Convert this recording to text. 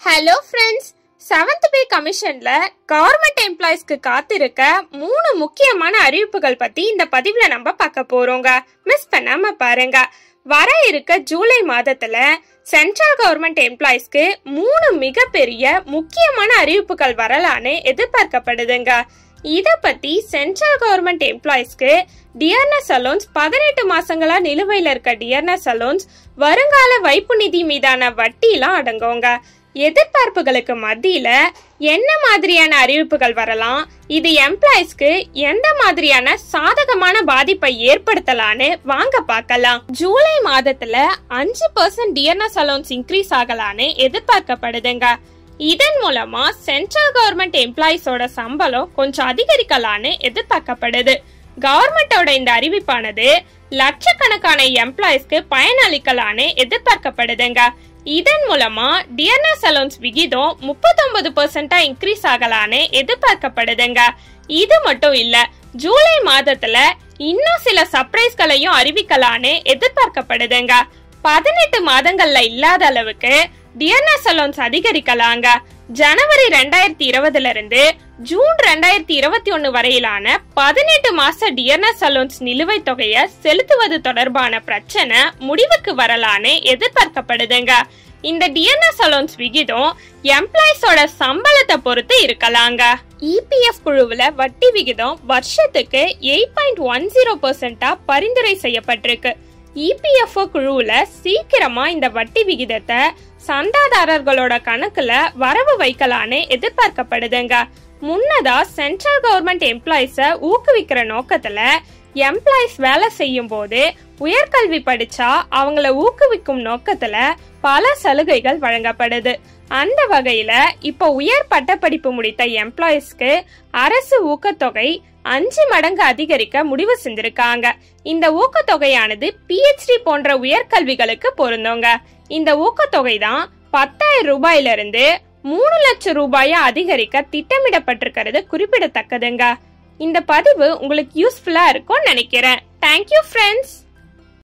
hello friends seventh pay கமிஷன்ல government எம்ப்ளாயிஸ்க்கு காத்திருக்க மூணு முக்கியமான அறிவிப்புகள் பத்தி இந்த பதிவுல நம்ம பார்க்க போறோங்க மிஸ் பண்ணாம பாருங்க வர இருக்க ஜூலை மாதத்துல சென்ட்ரல் கவர்மெண்ட் எம்ப்ளாயிஸ்க்கு மூணு மிகப்பெரிய முக்கியமான அறிவிப்புகள் வரலான்னு எதிர்பார்க்கப்படுதுங்க இத பத்தி சென்ட்ரல் கவர்மெண்ட் எம்ப்ளாயிஸ்க்கு டியர்னஸ் அலோன்ஸ் பதினெட்டு மாசங்களா நிலுவையில இருக்க டியர்னஸ் அலோன்ஸ் வருங்கால வைப்பு நிதி மீதான வட்டிலாம் அடங்குங்க எதிர்பார்ப்புகளுக்கு மத்தியில என்ன மாதிரியான அறிவிப்புகள் வரலாம் இது எம்ப்ளாயிஸ்க்கு எந்த மாதிரியான சாதகமான பாதிப்பை ஏற்படுத்தலான்னு வாங்க பார்க்கலாம் ஜூலை மாதத்துல அஞ்சு பர்சன்ட் டியர்னஸ் அலோன்ஸ் இன்க்ரீஸ் ஆகலான்னு எதிர்பார்க்கப்படுதுங்க இதன் மூலமா சென்ட்ரல் கவர்மெண்ட் எம்ப்ளாயிஸோட சம்பளம் கொஞ்சம் அதிகரிக்கலான்னு எதிர்பார்க்கப்படுது கவர்மெண்டோட இந்த அறிவிப்பானது லட்சக்கணக்கான எம்ப்ளாயிஸ்க்கு பயனளிக்கலான்னு எதிர்பார்க்கப்படுதுங்க இதன் மூலமா டியர்னஸ் அலோன்ஸ் விகிதம் முப்பத்தொன்பது பர்சன்டா இன்க்ரீஸ் ஆகலான்னு எதிர்பார்க்கப்படுதுங்க இது மட்டும் இல்ல ஜூலை மாதத்துல இன்னும் சில சர்ப்ரைஸ்களையும் அறிவிக்கலான்னு எதிர்பார்க்கப்படுதுங்க பதினெட்டு மாதங்கள்ல இல்லாத அளவுக்கு டியர்னஸ் அலோன்ஸ் அதிகரிக்கலாங்க ஜனவரி ரெண்டாயிரத்தி இருபதுல இருந்து ஜூன் ரெண்டாயிரத்தி இருபத்தி ஒன்னு வரையிலான பதினெட்டு மாச டியர்னஸ் அலோன்ஸ் நிலுவைத் தொகையை செலுத்துவது தொடர்பான பிரச்சனை முடிவுக்கு வரலான்னு எதிர்பார்க்கப்படுதுங்க இந்த டிஎன்எஸ் அலோன்ஸ் விகிதம் எம்ப்ளாயிஸோட சம்பளத்தை பொறுத்து இருக்கலாங்க இபிஎஃப் குழுவுல வட்டி விகிதம் வருஷத்துக்கு எயிட் பாயிண்ட் ஒன் ஜீரோ பர்சன்டா பரிந்துரை செய்யப்பட்டிருக்கு இபிஎஃப்ஓ குழுவுல சீக்கிரமா இந்த வட்டி விகிதத்தை சந்தாதாரர்களோட கணக்குல வரவு வைக்கலான்னு எதிர்பார்க்கப்படுதுங்க முன்னதா சென்ட்ரல் கவர்மெண்ட் எம்ப்ளாயிஸ ஊக்குவிக்கிற நோக்கத்துல எம்ப்ளாயிஸ் வேலை செய்யும் போது உயர்கல்வி படிச்சா அவங்கள ஊக்குவிக்கும் நோக்கத்துல பல சலுகைகள் வழங்கப்படுது அந்த வகையில இப்போ உயர் பட்டப்படிப்பு முடித்த எம்ப்ளாயிஸ்க்கு அரசு ஊக்கத்தொகை அஞ்சு மடங்கு அதிகரிக்க முடிவு செஞ்சிருக்காங்க இந்த ஊக்கத்தொகையானது பிஹெச்டி போன்ற உயர்கல்விகளுக்கு பொருந்தோங்க இந்த ஊக்கத்தொகை தான் பத்தாயிரம் ரூபாயில இருந்து மூணு லட்சம் ரூபாயா அதிகரிக்க திட்டமிடப்பட்டிருக்கிறது குறிப்பிடத்தக்கதுங்க இந்த பதிவு உங்களுக்கு யூஸ்ஃபுல்லா இருக்கும்னு நினைக்கிறேன் தேங்க்யூ ஃப்ரெண்ட்ஸ்